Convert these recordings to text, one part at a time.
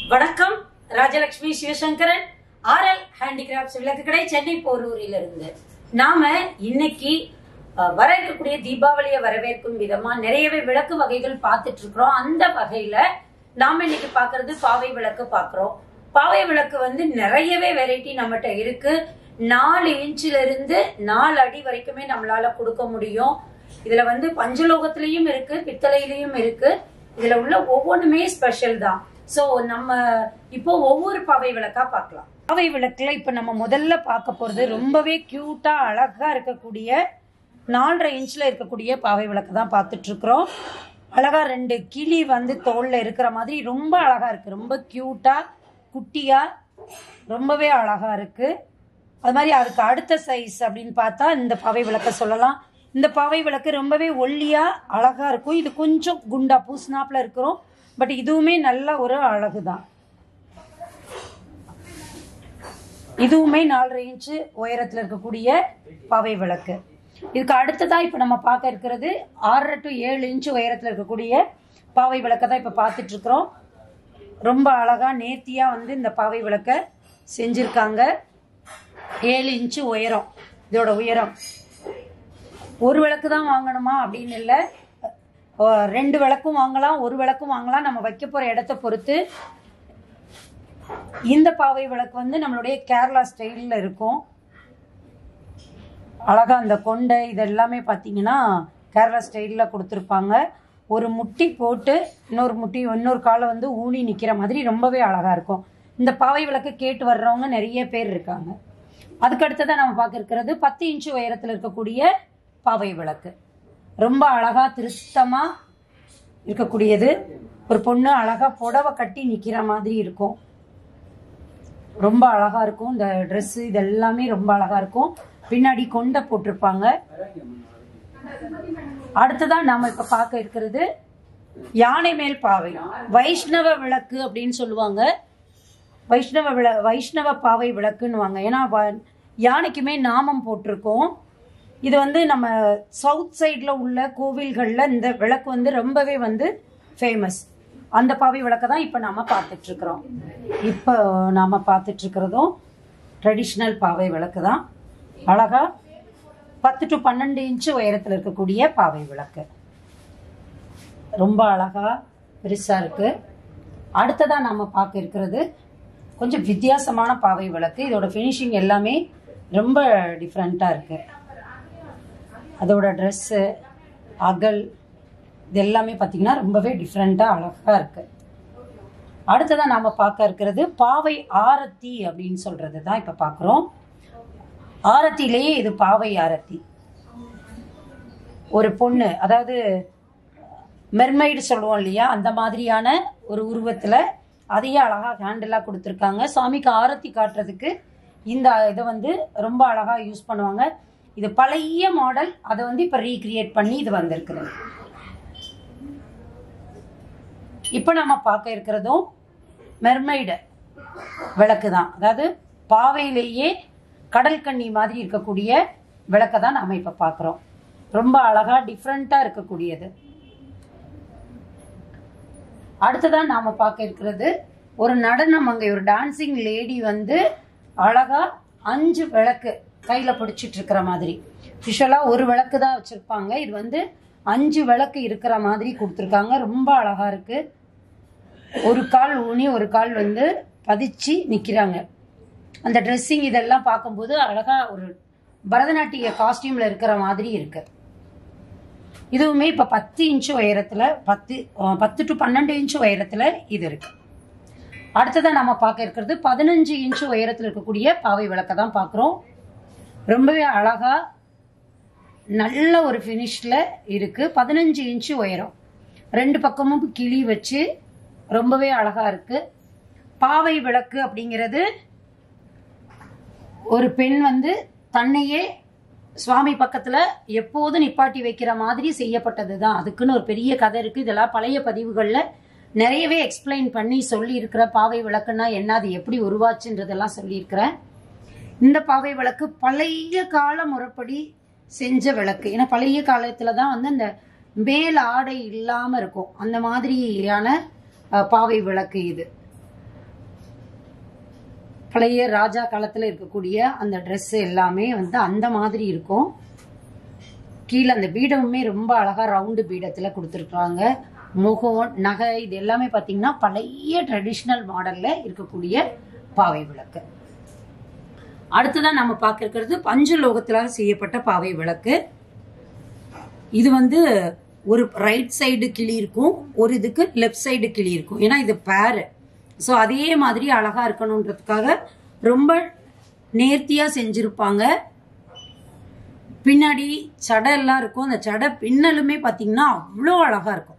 வணக்கம் Rajalakshmi Sivasankaran RL handicrafts விளக்கு கடை சென்னை போரூரில் இருந்து நாம இன்னைக்கு அஹ், வர இருக்கக்கூடிய தீபாவளியை வரவேற்கும் விதமா நிறையவே விளக்கு வகைகள் பார்த்துட்டு இருக்கிறோம் அந்த வகையில நாம இன்னைக்கு பாக்குறது பாவை விளக்கு பாக்குறோம் பாவை விளக்கு வந்து நிறையவே வெரைட்டி நம்மகிட்ட இருக்கு நாலு இன்ச்சில இருந்து நாலு அடி வரைக்குமே நம்மளால கொடுக்க முடியும் இதுல வந்து பஞ்சலோகத்திலயும் இருக்கு பித்தளையிலயும் இருக்கு இதுல உள்ள ஒவ்வொன்றுமே ஸ்பெஷல் தான் சோ நம்ம இப்போ ஒவ்வொரு பாவை விளக்கா பார்க்கலாம் பாவை விளக்குல இப்ப நம்ம முதல்ல பார்க்க போறது ரொம்பவே கியூட்டா அழகா இருக்கக்கூடிய நாலரை இன்ச்ல இருக்கக்கூடிய பாவை விளக்கு தான் பார்த்துட்டு இருக்கிறோம் அழகா ரெண்டு கிளி வந்து தோல்ல இருக்கிற மாதிரி ரொம்ப அழகா இருக்கு ரொம்ப கியூட்டா குட்டியா ரொம்பவே அழகா இருக்கு அது மாதிரி அதுக்கு அடுத்த சைஸ் அப்படின்னு பார்த்தா இந்த பாவை விளக்க சொல்லலாம் இந்த பாவை விளக்கு ரொம்பவே ஒல்லியா அழகா இருக்கும் இது கொஞ்சம் குண்டா பூசினாப்ல இருக்கிறோம் பட் இதுவுமே நல்ல ஒரு அழகு தான் இதுவுமே நாலரை இன்ச்சு உயரத்தில் இருக்கக்கூடிய பாவை விளக்கு இதுக்கு அடுத்ததா இப்போ நம்ம பார்க்க இருக்கிறது ஆறரை டு ஏழு இன்ச்சு உயரத்தில் இருக்கக்கூடிய பாவை விளக்கை தான் இப்போ பார்த்துட்டு இருக்கிறோம் ரொம்ப அழகா நேர்த்தியா வந்து இந்த பாவை விளக்க செஞ்சிருக்காங்க ஏழு இன்ச்சு உயரம் இதோட உயரம் ஒரு விளக்கு தான் வாங்கணுமா அப்படின்னு இல்லை அஹ் ரெண்டு விளக்கும் வாங்கலாம் ஒரு விளக்கும் வாங்கலாம் நம்ம வைக்க போற இடத்த பொறுத்து இந்த பாவை விளக்கு வந்து நம்மளுடைய கேரளா ஸ்டைலில் இருக்கும் அழகா அந்த கொண்டை இது எல்லாமே பார்த்தீங்கன்னா கேரளா ஸ்டைலில் கொடுத்துருப்பாங்க ஒரு முட்டி போட்டு இன்னொரு முட்டி இன்னொரு காலை வந்து ஊனி நிற்கிற மாதிரி ரொம்பவே அழகா இருக்கும் இந்த பாவை விளக்கு கேட்டு வர்றவங்க நிறைய பேர் இருக்காங்க அதுக்கு அடுத்ததான் நம்ம பார்க்க இருக்கிறது பத்து இன்ச்சு உயரத்தில் இருக்கக்கூடிய பாவை விளக்கு ரொம்ப அழகா திருத்தமா இருக்கக்கூடியது ஒரு பொண்ணு அழகா புடவை கட்டி நிக்கிற மாதிரி இருக்கும் ரொம்ப அழகா இருக்கும் இந்த Dress இது எல்லாமே ரொம்ப அழகா இருக்கும் பின்னாடி கொண்டை போட்டிருப்பாங்க அடுத்ததான் நாம இப்ப பார்க்க இருக்கிறது யானை மேல் பாவை வைஷ்ணவ விளக்கு அப்படின்னு சொல்லுவாங்க வைஷ்ணவ விள வைஷ்ணவ பாவை விளக்குன்னுவாங்க ஏன்னா வ- யானைக்குமே நாமம் போட்டிருக்கோம் இது வந்து நம்ம சவுத் சைடில் உள்ள கோவில்களில் இந்த விளக்கு வந்து ரொம்பவே வந்து ஃபேமஸ் அந்த பாவை விளக்கை தான் இப்போ நாம பார்த்துட்டு இருக்கிறோம் இப்போ நாம பார்த்துட்டு இருக்கிறதும் ட்ரெடிஷ்னல் பாவை விளக்கு தான் அழகா பத்து டு பன்னெண்டு இன்ச்சு உயரத்தில் இருக்கக்கூடிய பாவை விளக்கு ரொம்ப அழகா பெருசா இருக்கு அடுத்ததா நாம பார்க்க இருக்கிறது கொஞ்சம் வித்தியாசமான பாவை விளக்கு இதோட ஃபினிஷிங் எல்லாமே ரொம்ப டிஃப்ரெண்ட்டாக இருக்கு அதோட ட்ரெஸ்ஸு அகல் இது எல்லாமே பார்த்தீங்கன்னா ரொம்பவே டிஃப்ரெண்ட்டாக அழகாக இருக்கு அடுத்ததான் நாம பார்க்க இருக்கிறது பாவை ஆரத்தி அப்படின்னு சொல்றது தான் இப்போ பார்க்குறோம் ஆரத்திலேயே இது பாவை ஆரத்தி ஒரு பொண்ணு அதாவது மெர்மைடு சொல்லுவோம் இல்லையா அந்த மாதிரியான ஒரு உருவத்துல அதையே அழகா ஹேண்டிலாக கொடுத்துருக்காங்க சாமிக்கு ஆரத்தி காட்டுறதுக்கு இந்த இதை வந்து ரொம்ப அழகா யூஸ் பண்ணுவாங்க இது பழைய மாடல் அதை வந்து இப்ப ரீக்ரியேட் பண்ணி இது வந்திருக்கிறது இப்போ நம்ம பார்க்க இருக்கிறதும் மெர்மைடு விளக்கு தான் அதாவது பாவையிலேயே கடல் கன்னி மாதிரி இருக்கக்கூடிய விளக்கை தான் நாம இப்ப பார்க்குறோம் ரொம்ப அழகா டிஃப்ரெண்டா இருக்கக்கூடியது அடுத்ததா நாம பார்க்க இருக்கிறது ஒரு நடனம் அங்கே ஒரு டான்சிங் லேடி வந்து அழகா அஞ்சு விளக்கு கையில பிடிச்சிட்டு இருக்கிற மாதிரி யூஸ்வலா ஒரு விளக்கு தான் வச்சிருப்பாங்க இது வந்து அஞ்சு விளக்கு இருக்கிற மாதிரி கொடுத்துருக்காங்க ரொம்ப அழகா இருக்கு ஒரு கால் ஊனி ஒரு கால் வந்து பதிச்சு நிக்கிறாங்க அந்த ட்ரெஸ்ஸிங் இதெல்லாம் பார்க்கும்போது அழகா ஒரு பரதநாட்டிய காஸ்டியூம்ல இருக்கிற மாதிரி இருக்கு இதுவுமே இப்ப பத்து இன்ச்சு உயரத்துல பத்து அஹ், பத்து டு பன்னெண்டு இன்ச்சு உயரத்துல இது இருக்கு அடுத்ததா நம்ம பார்க்க இருக்கிறது பதினஞ்சு இன்ச்சு உயரத்துல இருக்கக்கூடிய பாவை விளக்க தான் பார்க்குறோம் ரொம்பவே அழகா நல்ல ஒரு ஃபினிஷ்ல இருக்கு பதினஞ்சு இன்ச்சு உயரம் ரெண்டு பக்கமும் கிளி வச்சு ரொம்பவே அழகா இருக்கு பாவை விளக்கு அப்படிங்கிறது ஒரு பெண் வந்து தன்னையே சுவாமி பக்கத்துல எப்போதும் நிப்பாட்டி வைக்கிற மாதிரி செய்யப்பட்டது தான் அதுக்குன்னு ஒரு பெரிய கதை இருக்கு இதெல்லாம் பழைய பதிவுகள்ல நிறையவே எக்ஸ்பிளைன் பண்ணி சொல்லி இருக்கிற பாவை விளக்குன்னா என்ன அது எப்படி உருவாச்சுன்றதெல்லாம் சொல்லியிருக்கிறேன் இந்த பாவை விளக்கு பழைய கால முறைப்படி செஞ்ச விளக்கு ஏன்னா பழைய காலத்துல தான் வந்து அந்த மேல் ஆடை இல்லாம இருக்கும் அந்த மாதிரியான அஹ், பாவை விளக்கு இது பழைய ராஜா காலத்துல இருக்கக்கூடிய அந்த Dress எல்லாமே வந்து அந்த மாதிரி இருக்கும் கீழே அந்த பீடமுமே ரொம்ப அழகா ரவுண்டு பீடத்துல கொடுத்துருக்காங்க முகம் நகை இது எல்லாமே பாத்தீங்கன்னா பழைய ட்ரெடிஷ்னல் மாடல்ல இருக்கக்கூடிய பாவை விளக்கு அடுத்ததான் நம்ம பார்க்க இருக்கிறது பஞ்சலோகத்திலாக செய்யப்பட்ட பாவை விளக்கு இது வந்து ஒரு ரைட் சைடு கிளி இருக்கும் ஒரு இதுக்கு லெஃப்ட் சைடு கிளி இருக்கும் ஏன்னா இது பேரு ஸோ அதே மாதிரி அழகா இருக்கணுன்றதுக்காக ரொம்ப நேர்த்தியா செஞ்சிருப்பாங்க பின்னாடி சடை எல்லாம் இருக்கும் அந்த சடை பின்னலுமே பார்த்தீங்கன்னா அவ்வளோ அழகா இருக்கும்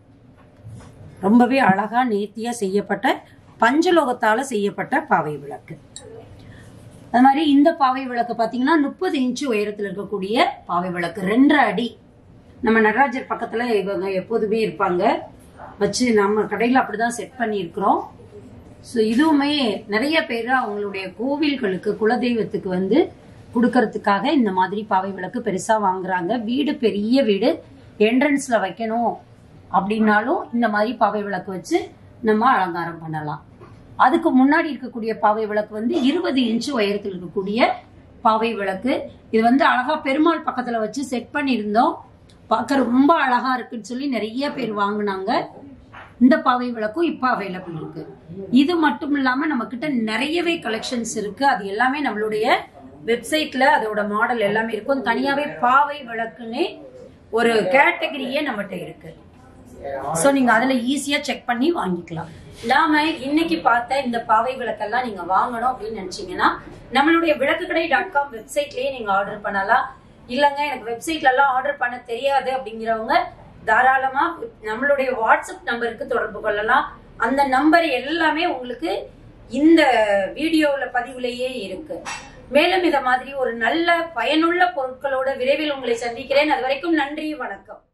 ரொம்பவே அழகா நேர்த்தியா செய்யப்பட்ட பஞ்சலோகத்தால செய்யப்பட்ட பாவை விளக்கு அது மாதிரி இந்த பாவை விளக்கு பார்த்தீங்கன்னா முப்பது இன்ச்சு உயரத்தில் இருக்கக்கூடிய பாவை விளக்கு ரெண்டரை அடி நம்ம நடராஜர் பக்கத்துல இவங்க எப்போதுமே இருப்பாங்க வச்சு நம்ம கடையில் அப்படிதான் செட் பண்ணியிருக்கிறோம் ஸோ இதுவுமே நிறைய பேர் அவங்களுடைய கோவில்களுக்கு குலதெய்வத்துக்கு வந்து கொடுக்கறதுக்காக இந்த மாதிரி பாவை விளக்கு பெருசா வாங்குறாங்க வீடு பெரிய வீடு என்ட்ரன்ஸ்ல வைக்கணும் அப்படின்னாலும் இந்த மாதிரி பாவை விளக்கு வச்சு நம்ம அலங்காரம் பண்ணலாம் அதுக்கு முன்னாடி இருக்கக்கூடிய பாவை விளக்கு வந்து இருபது இன்ச்சு உயரத்தில் இருக்கக்கூடிய பாவை விளக்கு இது வந்து அழகா பெருமாள் பக்கத்துல வச்சு செட் பண்ணியிருந்தோம் பார்க்க ரொம்ப அழகா இருக்குன்னு சொல்லி நிறைய பேர் வாங்குனாங்க இந்த பாவை விளக்கும் இப்ப அவைலபிள் இருக்கு இது மட்டும் இல்லாம நம்ம கிட்ட நிறையவே கலெக்ஷன்ஸ் இருக்கு அது எல்லாமே நம்மளுடைய வெப்சைட்ல அதோட மாடல் எல்லாமே இருக்கும் தனியாவே பாவை விளக்குன்னே ஒரு கேட்டகரியே நம்மகிட்ட இருக்கு சோ நீங்க அதுல ஈஸியா செக் பண்ணி வாங்கிக்கலாம் நாம இன்னைக்கு பார்த்த இந்த பாவை விளக்கெல்லாம் நீங்க வாங்கணும் அப்படின்னு நினைச்சீங்கன்னா நம்மளுடைய விளக்குக்கடை டாட் காம் வெப்சைட்லயே நீங்க ஆர்டர் பண்ணலாம் இல்லங்க எனக்கு வெப்சைட்ல எல்லாம் ஆர்டர் பண்ண தெரியாது அப்படிங்கிறவங்க தாராளமா நம்மளுடைய வாட்ஸ்அப் நம்பருக்கு தொடர்பு கொள்ளலாம் அந்த நம்பர் எல்லாமே உங்களுக்கு இந்த வீடியோல பதிவுலேயே இருக்கு மேலும் இத மாதிரி ஒரு நல்ல பயனுள்ள பொருட்களோட விரைவில் உங்களை சந்திக்கிறேன் அது வரைக்கும் நன்றி வணக்கம்